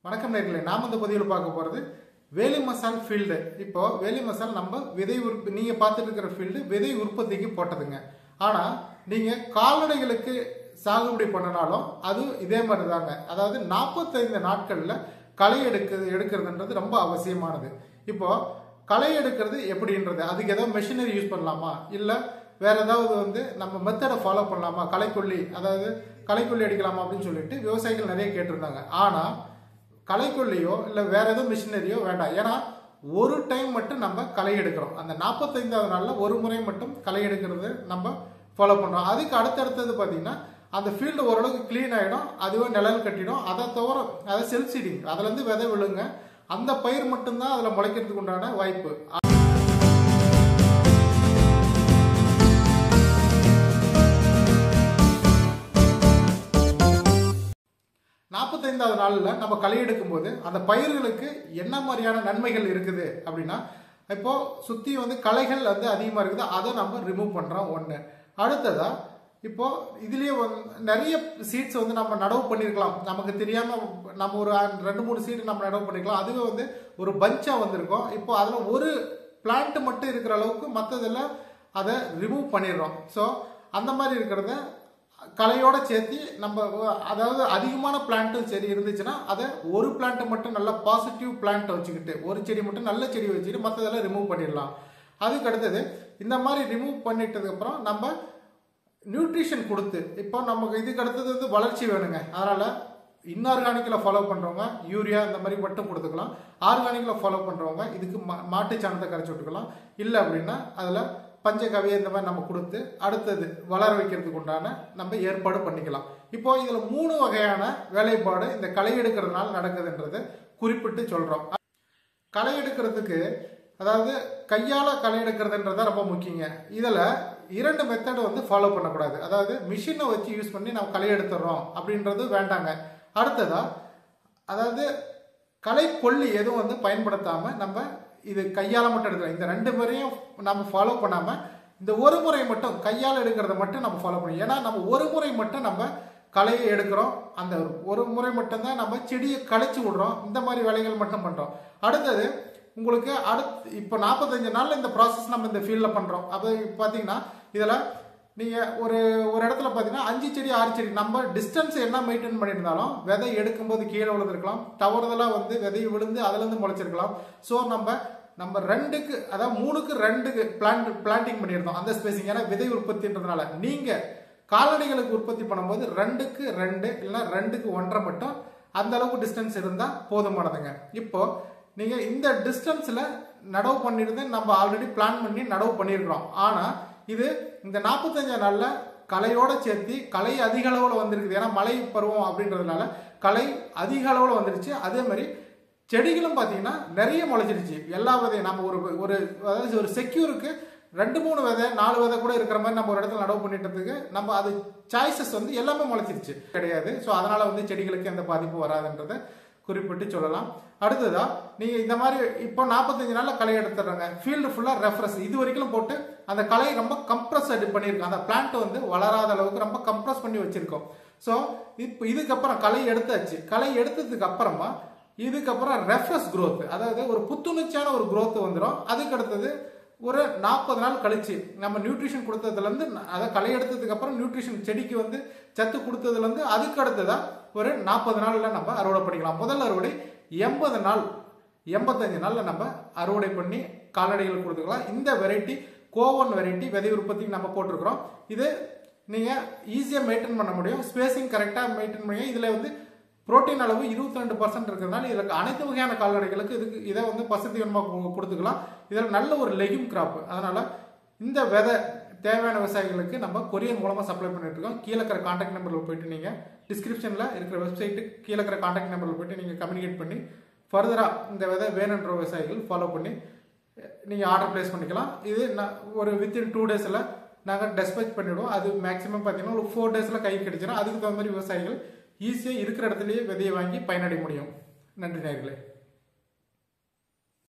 வணக்கம் நேர்களே நாம் இந்த பதிவில் பார்க்க போகிறது வேலி மசால் ஃபீல்டு இப்போ வேலி மசால் நம்ம விதை உற்பத்தி நீங்கள் பார்த்துட்டு இருக்கிற ஃபீல்டு விதை உற்பத்திக்கு போட்டதுங்க ஆனால் நீங்கள் கால்நடைகளுக்கு சாகுபடி பண்ணினாலும் அது இதே மாதிரி தாங்க அதாவது நாற்பத்தைந்து நாட்களில் களை எடுக்கிறது எடுக்கிறதுன்றது ரொம்ப அவசியமானது இப்போ களை எடுக்கிறது எப்படின்றது அதுக்கு ஏதாவது மெஷினரி யூஸ் பண்ணலாமா இல்லை வேற ஏதாவது வந்து நம்ம மெத்தடை ஃபாலோ பண்ணலாமா களைக்கொல்லி அதாவது களைக்கொல்லி அடிக்கலாமா அப்படின்னு சொல்லிட்டு விவசாயிகள் நிறைய கேட்டிருந்தாங்க ஆனால் களைக்கொல்லியோ இல்லை வேற எதுவும் மிஷினரியோ வேண்டாம் ஏன்னா ஒரு டைம் மட்டும் நம்ம களை எடுக்கிறோம் அந்த நாற்பத்தைந்தாவது நாளில் ஒரு முறை மட்டும் களை எடுக்கிறது நம்ம ஃபாலோ பண்ணுறோம் அதுக்கு அடுத்தடுத்தது பார்த்தீங்கன்னா அந்த ஃபீல்டு ஓரளவுக்கு க்ளீன் ஆகிடும் அதுவே நிழல் கட்டிடும் அதை தவிர அதை செல்ஃப் சீடிங் அதுலேருந்து விதை விழுங்க அந்த பயிர் மட்டும்தான் அதில் முளைக்கிறதுக்கு உண்டான வாய்ப்பு நாற்பத்தைந்தாவது நாளில் நம்ம களை எடுக்கும்போது அந்த பயிர்களுக்கு என்ன மாதிரியான நன்மைகள் இருக்குது அப்படின்னா இப்போ சுற்றி வந்து களைகள் வந்து அதிகமாக இருக்குது அதை நம்ம ரிமூவ் பண்ணுறோம் ஒன்று அடுத்ததா இப்போ இதுலயே வந்து நிறைய சீட்ஸ் வந்து நம்ம நடவு பண்ணியிருக்கலாம் நமக்கு தெரியாம நம்ம ஒரு ரெண்டு மூணு சீட் நம்ம நடவு பண்ணிருக்கலாம் அதுவே வந்து ஒரு பஞ்சா வந்திருக்கும் இப்போ அதில் ஒரு பிளான்ட் மட்டும் இருக்கிற அளவுக்கு மற்றதெல்லாம் அதை ரிமூவ் பண்ணிடுறோம் ஸோ அந்த மாதிரி இருக்கிறத கலையோட சேர்த்து நம்ம அதாவது அதிகமான பிளான்ட்டும் சரி இருந்துச்சுன்னா அதை ஒரு பிளான்ட்டை மட்டும் நல்ல பாசிட்டிவ் பிளான்ட்டை வச்சுக்கிட்டு ஒரு செடி மட்டும் நல்ல செடி வச்சுக்கிட்டு மற்றதெல்லாம் ரிமூவ் பண்ணிடலாம் அதுக்கு அடுத்தது இந்த மாதிரி ரிமூவ் பண்ணிட்டதுக்கப்புறம் நம்ம நியூட்ரிஷன் கொடுத்து இப்போ நமக்கு இதுக்கு அடுத்தது வந்து வளர்ச்சி வேணுங்க அதனால் இன்ஆர்கானிக்கில் ஃபாலோ பண்ணுறவங்க யூரியா இந்த மாதிரி மட்டும் கொடுத்துக்கலாம் ஆர்கானிக்கில் ஃபாலோ பண்ணுறவங்க இதுக்கு மா மாட்டு சாணத்தை கரைச்சி விட்டுக்கலாம் இல்லை அப்படின்னா அதில் பஞ்சகவியை இந்த மாதிரி நம்ம கொடுத்து அடுத்தது வளர வைக்கிறதுக்கு உண்டான நம்ம ஏற்பாடு பண்ணிக்கலாம் இப்போ இதில் மூணு வகையான வேலைப்பாடு இந்த களை எடுக்கிறதுனால நடக்குதுன்றதை குறிப்பிட்டு சொல்கிறோம் களை எடுக்கிறதுக்கு அதாவது கையால் களை எடுக்கிறதுன்றத ரொம்ப முக்கியங்க இதில் இரண்டு மெத்தடை வந்து ஃபாலோ பண்ணக்கூடாது அதாவது மிஷினை வச்சு யூஸ் பண்ணி நம்ம களை எடுத்துடுறோம் அப்படின்றது வேண்டாங்க அடுத்ததா அதாவது களை கொல்லி எதுவும் வந்து பயன்படுத்தாமல் நம்ம இது கையால் மட்டும் எடுக்கலாம் இந்த ரெண்டு முறையும் நம்ம ஃபாலோ பண்ணாமல் இந்த ஒரு முறை மட்டும் கையால் எடுக்கிறத மட்டும் நம்ம ஃபாலோ பண்ணணும் ஏன்னா நம்ம ஒரு முறை மட்டும் நம்ம களையை எடுக்கிறோம் அந்த ஒரு முறை மட்டும்தான் நம்ம செடியை களைச்சி விடுறோம் இந்த மாதிரி வேலைகள் மட்டும் பண்ணுறோம் அடுத்தது உங்களுக்கு அடுத்து இப்போ நாற்பத்தஞ்சு நாளில் இந்த ப்ராசஸ் நம்ம இந்த ஃபீல்டில் பண்ணுறோம் அப்போ பார்த்தீங்கன்னா இதில் நீங்கள் ஒரு ஒரு இடத்துல பார்த்தீங்கன்னா அஞ்சு செடி ஆறு செடி நம்ம டிஸ்டன்ஸ் என்ன மெயின்டைன் பண்ணியிருந்தாலும் விதை எடுக்கும்போது கீழே விழுந்திருக்கலாம் தவறுதலாக வந்து விதை விழுந்து அதுலேருந்து முளைச்சிருக்கலாம் ஸோ நம்ம நம்ம ரெண்டுக்கு அதாவது மூணுக்கு ரெண்டுக்கு பிளான்ட் பிளான்டிங் பண்ணியிருந்தோம் அந்த ஸ்பேசிங் ஏன்னா விதை உற்பத்தின்றதுனால நீங்கள் கால்நடைகளுக்கு உற்பத்தி பண்ணும்போது ரெண்டுக்கு ரெண்டு இல்லைன்னா ரெண்டுக்கு ஒன்றரை மட்டும் அந்த அளவுக்கு டிஸ்டன்ஸ் இருந்தால் போதுமானதுங்க இப்போ நீங்கள் இந்த டிஸ்டன்ஸில் நடவு பண்ணிருந்து நம்ம ஆல்ரெடி பிளான் பண்ணி நடவு பண்ணியிருக்கிறோம் ஆனால் இது இந்த நாற்பத்தஞ்சு நாளில் கலையோட சேர்த்து கலை அதிக அளவில் வந்திருக்குது ஏன்னா மழை பருவம் அப்படின்றதுனால கலை அதிக அளவில் வந்துருச்சு அதே மாதிரி செடிகளும் பார்த்தீங்கன்னா நிறைய முளைச்சிருச்சு எல்லா விதையும் நம்ம ஒரு ஒரு அதாவது ஒரு செக்யூருக்கு ரெண்டு மூணு விதை நாலு விதை கூட இருக்கிற மாதிரி நம்ம ஒரு இடத்துல நடவு பண்ணிட்டதுக்கு நம்ம அது சாய்ஸஸ் வந்து எல்லாமே முளைச்சிருச்சு கிடையாது ஸோ அதனால வந்து செடிகளுக்கு எந்த பாதிப்பும் வராதுன்றதை குறிப்பிட்டு சொல்லலாம் அடுத்ததா நீங்க இந்த மாதிரி இப்போ நாற்பத்தஞ்சு நாள்ல களை எடுத்துடுறாங்க ஃபீல்டு ஃபுல்லா ரெஃப்ரெஸ் இது வரைக்கும் போட்டு அந்த களை ரொம்ப கம்ப்ரஸ் பண்ணியிருக்கோம் அந்த பிளான்ட் வந்து வளராத அளவுக்கு ரொம்ப கம்ப்ரஸ் பண்ணி வச்சிருக்கோம் ஸோ இப்போ இதுக்கப்புறம் களை எடுத்தாச்சு களை எடுத்ததுக்கு அப்புறமா இதுக்கப்புறம் ரெஃப்ரெஷ் growth அதாவது ஒரு புத்துணர்ச்சியான ஒரு growth வந்துடும் அதுக்கு அடுத்தது ஒரு நாற்பது நாள் கழிச்சு நம்ம நியூட்ரிஷன் கொடுத்ததுலேருந்து அதை களை எடுத்ததுக்கு அப்புறம் நியூட்ரிஷன் செடிக்கு வந்து சத்து கொடுத்ததுலேருந்து அதுக்கு அடுத்ததா ஒரு நாற்பது நாளில் நம்ம அறுவடை பண்ணிக்கலாம் முதல் அறுவடை எண்பது நாள் எண்பத்தஞ்சு நாளில் நம்ம அறுவடை பண்ணி கால்நடைகள் கொடுத்துக்கலாம் இந்த வெரைட்டி கோவன் வெரைட்டி விதை உற்பத்திக்கு நம்ம போட்டிருக்கிறோம் இது நீங்கள் ஈஸியாக மெயின்டைன் பண்ண முடியும் ஸ்பேசிங் கரெக்டாக மெயின்டைன் பண்ணி இதில் வந்து புரோட்டீன் அளவு இருபத்தி ரெண்டு பர்சன்ட் இருக்கிறதுனால இதில் அனைத்து வகையான கால்நடைகளுக்கு இதுக்கு இதை வந்து பசுத்தீவனமாக கொடுத்துக்கலாம் இதில் நல்ல ஒரு லெகிம் கிராப் அதனால் இந்த விதை தேவையான விவசாயிகளுக்கு நம்ம கொரியர் மூலமாக சப்ளை பண்ணிட்டு இருக்கோம் கீழே இருக்கிற காண்டாக்ட் நம்பரில் போயிட்டு நீங்கள் டிஸ்கிரிப்ஷனில் இருக்கிற வெப்சைட்டு கீழே இருக்கிற காண்டாக்ட் நம்பரில் போயிட்டு நீங்கள் கம்யூனிகேட் பண்ணி ஃபர்தராக இந்த விதை வேணுன்ற விவசாயிகள் ஃபாலோ பண்ணி நீங்கள் ஆர்டர் ப்ளேஸ் பண்ணிக்கலாம் இது நான் ஒரு வித்தின் டூ டேஸில் நாங்கள் டெஸ்பேச் பண்ணிவிடுவோம் அது மேக்ஸிமம் பார்த்தீங்கன்னா ஒரு ஃபோர் டேஸில் கை கிடைச்சிடும் அதுக்கு தகுந்த மாதிரி விவசாயிகள் ஈஸியாக இருக்கிற இடத்துலையே விதையை வாங்கி பயனடைய முடியும் நன்றி நேர்களே